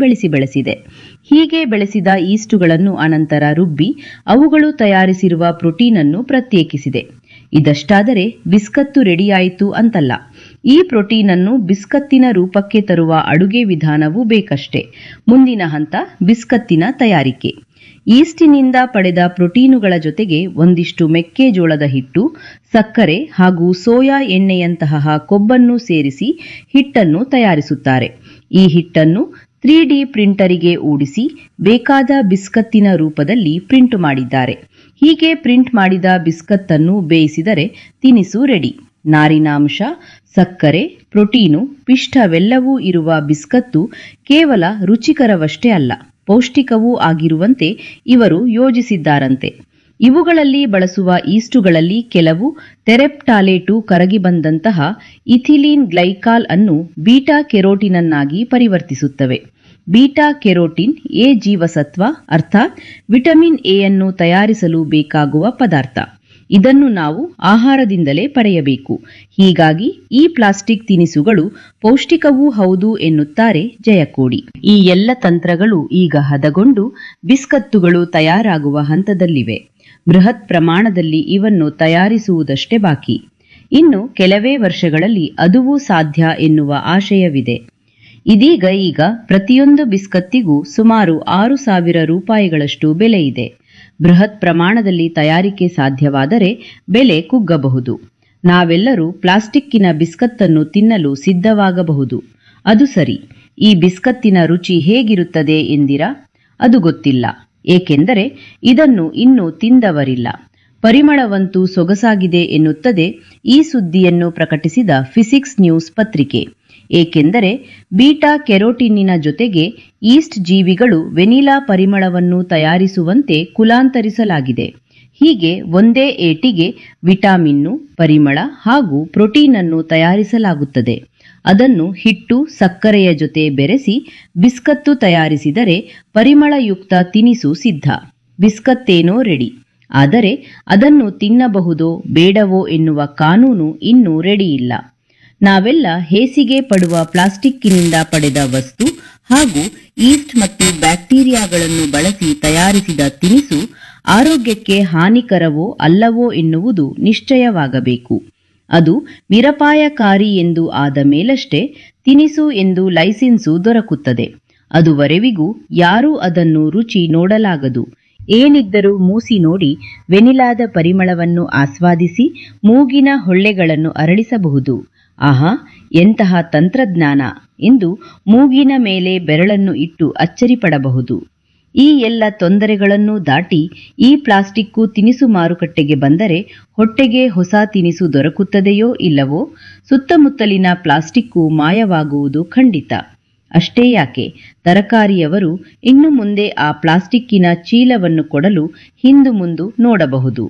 ಬೆಳೆಸಿ ಬೆಳೆಸಿದೆ ಹೀಗೆ ಬೆಳೆಸಿದ ಈಸ್ಟುಗಳನ್ನು ಅನಂತರ ರುಬ್ಬಿ ಅವುಗಳು ತಯಾರಿಸಿರುವ ಪ್ರೋಟೀನ್ ಅನ್ನು ಪ್ರತ್ಯೇಕಿಸಿದೆ ಇದಷ್ಟಾದರೆ ಬಿಸ್ಕತ್ತು ರೆಡಿಯಾಯಿತು ಅಂತಲ್ಲ ಈ ಪ್ರೋಟೀನ್ ಅನ್ನು ಬಿಸ್ಕತ್ತಿನ ರೂಪಕ್ಕೆ ತರುವ ಅಡುಗೆ ವಿಧಾನವೂ ಬೇಕಷ್ಟೇ ಮುಂದಿನ ಹಂತ ಬಿಸ್ಕತ್ತಿನ ತಯಾರಿಕೆ ಈಸ್ಟಿನಿಂದ ಪಡೆದ ಪ್ರೋಟೀನುಗಳ ಜೊತೆಗೆ ಒಂದಿಷ್ಟು ಮೆಕ್ಕೆಜೋಳದ ಹಿಟ್ಟು ಸಕ್ಕರೆ ಹಾಗೂ ಸೋಯಾ ಎಣ್ಣೆಯಂತಹ ಕೊಬ್ಬನ್ನು ಸೇರಿಸಿ ಹಿಟ್ಟನ್ನು ತಯಾರಿಸುತ್ತಾರೆ ಈ ಹಿಟ್ಟನ್ನು ತ್ರೀ ಡಿ ಪ್ರಿಂಟರಿಗೆ ಊಡಿಸಿ ಬೇಕಾದ ಬಿಸ್ಕತ್ತಿನ ರೂಪದಲ್ಲಿ ಪ್ರಿಂಟ್ ಮಾಡಿದ್ದಾರೆ ಹೀಗೆ ಪ್ರಿಂಟ್ ಮಾಡಿದ ಬಿಸ್ಕತ್ತನ್ನು ಬೇಯಿಸಿದರೆ ತಿನಿಸು ರೆಡಿ ನಾರಿನಾಂಶ ಸಕ್ಕರೆ ಪ್ರೋಟೀನು ಪಿಷ್ಟವೆಲ್ಲವೂ ಇರುವ ಬಿಸ್ಕತ್ತು ಕೇವಲ ರುಚಿಕರವಷ್ಟೇ ಅಲ್ಲ ಪೌಷ್ಟಿಕವೂ ಆಗಿರುವಂತೆ ಇವರು ಯೋಜಿಸಿದ್ದಾರಂತೆ ಇವುಗಳಲ್ಲಿ ಬಳಸುವ ಈಸ್ಟುಗಳಲ್ಲಿ ಕೆಲವು ತೆರೆಪ್ಟಾಲೇಟು ಕರಗಿ ಬಂದಂತಹ ಇಥಿಲೀನ್ ಗ್ಲೈಕಾಲ್ ಅನ್ನು ಬೀಟಾ ಕೆರೋಟಿನನ್ನಾಗಿ ಪರಿವರ್ತಿಸುತ್ತವೆ ಬೀಟಾ ಕೆರೋಟಿನ್ ಎ ಜೀವಸತ್ವ ಅರ್ಥಾತ್ ವಿಟಮಿನ್ ಎ ಅನ್ನು ತಯಾರಿಸಲು ಬೇಕಾಗುವ ಪದಾರ್ಥ ಇದನ್ನು ನಾವು ಆಹಾರದಿಂದಲೇ ಪಡೆಯಬೇಕು ಹೀಗಾಗಿ ಈ ಪ್ಲಾಸ್ಟಿಕ್ ತಿನಿಸುಗಳು ಪೌಷ್ಟಿಕವೂ ಹೌದು ಎನ್ನುತ್ತಾರೆ ಜಯಕೋಡಿ ಈ ಎಲ್ಲ ತಂತ್ರಗಳು ಈಗ ಹದಗೊಂಡು ಬಿಸ್ಕತ್ತುಗಳು ತಯಾರಾಗುವ ಹಂತದಲ್ಲಿವೆ ಬೃಹತ್ ಪ್ರಮಾಣದಲ್ಲಿ ಇವನ್ನು ತಯಾರಿಸುವುದಷ್ಟೇ ಬಾಕಿ ಇನ್ನು ಕೆಲವೇ ವರ್ಷಗಳಲ್ಲಿ ಅದುವೂ ಸಾಧ್ಯ ಎನ್ನುವ ಆಶಯವಿದೆ ಇದೀಗ ಈಗ ಪ್ರತಿಯೊಂದು ಬಿಸ್ಕತ್ತಿಗೂ ಸುಮಾರು ಆರು ಸಾವಿರ ರೂಪಾಯಿಗಳಷ್ಟು ಬೆಲೆ ಇದೆ ಬೃಹತ್ ಪ್ರಮಾಣದಲ್ಲಿ ತಯಾರಿಕೆ ಸಾಧ್ಯವಾದರೆ ಬೆಲೆ ಕುಗ್ಗಬಹುದು ನಾವೆಲ್ಲರೂ ಪ್ಲಾಸ್ಟಿಕ್ಕಿನ ಬಿಸ್ಕತ್ತನ್ನು ತಿನ್ನಲು ಸಿದ್ಧವಾಗಬಹುದು ಅದು ಸರಿ ಈ ಬಿಸ್ಕತ್ತಿನ ರುಚಿ ಹೇಗಿರುತ್ತದೆ ಎಂದಿರಾ ಅದು ಗೊತ್ತಿಲ್ಲ ಏಕೆಂದರೆ ಇದನ್ನು ಇನ್ನೂ ತಿಂದವರಿಲ್ಲ ಪರಿಮಳವಂತೂ ಸೊಗಸಾಗಿದೆ ಎನ್ನುತ್ತದೆ ಈ ಸುದ್ದಿಯನ್ನು ಪ್ರಕಟಿಸಿದ ಫಿಸಿಕ್ಸ್ ನ್ಯೂಸ್ ಪತ್ರಿಕೆ ಏಕೆಂದರೆ ಬೀಟಾ ಕೆರೋಟಿನ್ನಿನ ಜೊತೆಗೆ ಈಸ್ಟ್ ಜೀವಿಗಳು ವೆನಿಲಾ ಪರಿಮಳವನ್ನು ತಯಾರಿಸುವಂತೆ ಕುಲಾಂತರಿಸಲಾಗಿದೆ ಹೀಗೆ ಒಂದೇ ಏಟಿಗೆ ವಿಟಾಮಿನ್ನು ಪರಿಮಳ ಹಾಗೂ ಪ್ರೋಟೀನ್ ಅನ್ನು ತಯಾರಿಸಲಾಗುತ್ತದೆ ಅದನ್ನು ಹಿಟ್ಟು ಸಕ್ಕರೆಯ ಜೊತೆ ಬೆರೆಸಿ ಬಿಸ್ಕತ್ತು ತಯಾರಿಸಿದರೆ ಪರಿಮಳಯುಕ್ತ ತಿನಿಸು ಸಿದ್ಧ ಬಿಸ್ಕತ್ತೇನೋ ರೆಡಿ ಆದರೆ ಅದನ್ನು ತಿನ್ನಬಹುದೋ ಬೇಡವೋ ಎನ್ನುವ ಕಾನೂನು ಇನ್ನೂ ರೆಡಿಯಿಲ್ಲ ನಾವೆಲ್ಲ ಹೇಸಿಗೆ ಪಡುವ ಪ್ಲಾಸ್ಟಿಕ್ಕಿನಿಂದ ಪಡೆದ ವಸ್ತು ಹಾಗೂ ಈಸ್ಟ್ ಮತ್ತು ಬ್ಯಾಕ್ಟೀರಿಯಾಗಳನ್ನು ಬಳಸಿ ತಯಾರಿಸಿದ ತಿನಿಸು ಆರೋಗ್ಯಕ್ಕೆ ಹಾನಿಕರವೋ ಅಲ್ಲವೋ ಎನ್ನುವುದು ನಿಶ್ಚಯವಾಗಬೇಕು ಅದು ನಿರಪಾಯಕಾರಿ ಎಂದು ಆದ ಮೇಲಷ್ಟೇ ತಿನಿಸು ಎಂದು ಲೈಸೆನ್ಸು ದೊರಕುತ್ತದೆ ಅದುವರೆವಿಗೂ ಯಾರೂ ಅದನ್ನು ರುಚಿ ನೋಡಲಾಗದು ಏನಿದ್ದರೂ ಮೂಸಿ ನೋಡಿ ವೆನಿಲಾದ ಪರಿಮಳವನ್ನು ಆಸ್ವಾದಿಸಿ ಮೂಗಿನ ಹೊಳ್ಳೆಗಳನ್ನು ಅರಳಿಸಬಹುದು ಆಹಾ ಎಂತಹ ತಂತ್ರಜ್ಞಾನ ಎಂದು ಮೂಗಿನ ಮೇಲೆ ಬೆರಳನ್ನು ಇಟ್ಟು ಅಚ್ಚರಿಪಡಬಹುದು ಈ ಎಲ್ಲ ತೊಂದರೆಗಳನ್ನೂ ದಾಟಿ ಈ ಪ್ಲಾಸ್ಟಿಕ್ಕು ತಿನಿಸು ಮಾರುಕಟ್ಟೆಗೆ ಬಂದರೆ ಹೊಟ್ಟೆಗೆ ಹೊಸ ತಿನಿಸು ದೊರಕುತ್ತದೆಯೋ ಇಲ್ಲವೋ ಸುತ್ತಮುತ್ತಲಿನ ಪ್ಲಾಸ್ಟಿಕ್ಕು ಮಾಯವಾಗುವುದು ಖಂಡಿತ ಅಷ್ಟೇ ಯಾಕೆ ತರಕಾರಿಯವರು ಇನ್ನು ಮುಂದೆ ಆ ಪ್ಲಾಸ್ಟಿಕ್ಕಿನ ಚೀಲವನ್ನು ಕೊಡಲು ಹಿಂದು ಮುಂದು ನೋಡಬಹುದು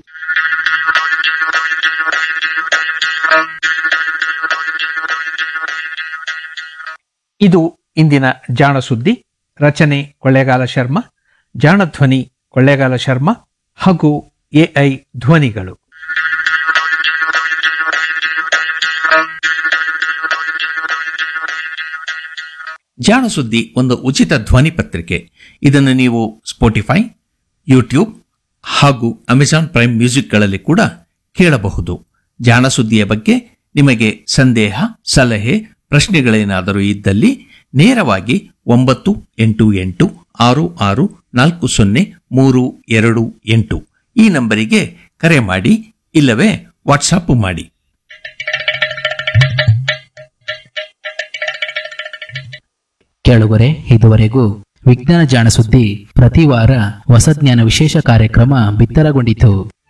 ಇದು ಇಂದಿನ ಜಾಣ ಸುದ್ದಿ ರಚನೆ ಕೊಳ್ಳೇಗಾಲ ಶರ್ಮಾ ಜಾಣಧ್ವನಿ ಕೊಳ್ಳೇಗಾಲ ಶರ್ಮಾ ಹಾಗೂ ಎಐ ಧ್ವನಿಗಳು ಜಾಣ ಸುದ್ದಿ ಒಂದು ಉಚಿತ ಧ್ವನಿ ಪತ್ರಿಕೆ ಇದನ್ನು ನೀವು ಸ್ಪೋಟಿಫೈ ಯೂಟ್ಯೂಬ್ ಹಾಗೂ ಅಮೆಜಾನ್ ಪ್ರೈಮ್ ಮ್ಯೂಸಿಕ್ಗಳಲ್ಲಿ ಕೂಡ ಕೇಳಬಹುದು ಜಾಣ ಸುದ್ದಿಯ ಬಗ್ಗೆ ನಿಮಗೆ ಸಂದೇಹ ಸಲಹೆ ಪ್ರಶ್ನೆಗಳೇನಾದರೂ ಇದ್ದಲ್ಲಿ ನೇರವಾಗಿ ಒಂಬತ್ತು ಎಂಟು ಎಂಟು ಆರು ಆರು ನಾಲ್ಕು ಸೊನ್ನೆ ಮೂರು ಎರಡು ಎಂಟು ಈ ನಂಬರಿಗೆ ಕರೆ ಮಾಡಿ ಇಲ್ಲವೇ ವಾಟ್ಸಾಪ್ ಮಾಡಿ ಕೇಳುವರೆ ಇದುವರೆಗೂ ವಿಜ್ಞಾನ ಜಾಣ ಸುದ್ದಿ ಪ್ರತಿ ವಾರ ಹೊಸ ಜ್ಞಾನ ವಿಶೇಷ ಕಾರ್ಯಕ್ರಮ ಬಿತ್ತರಗೊಂಡಿತು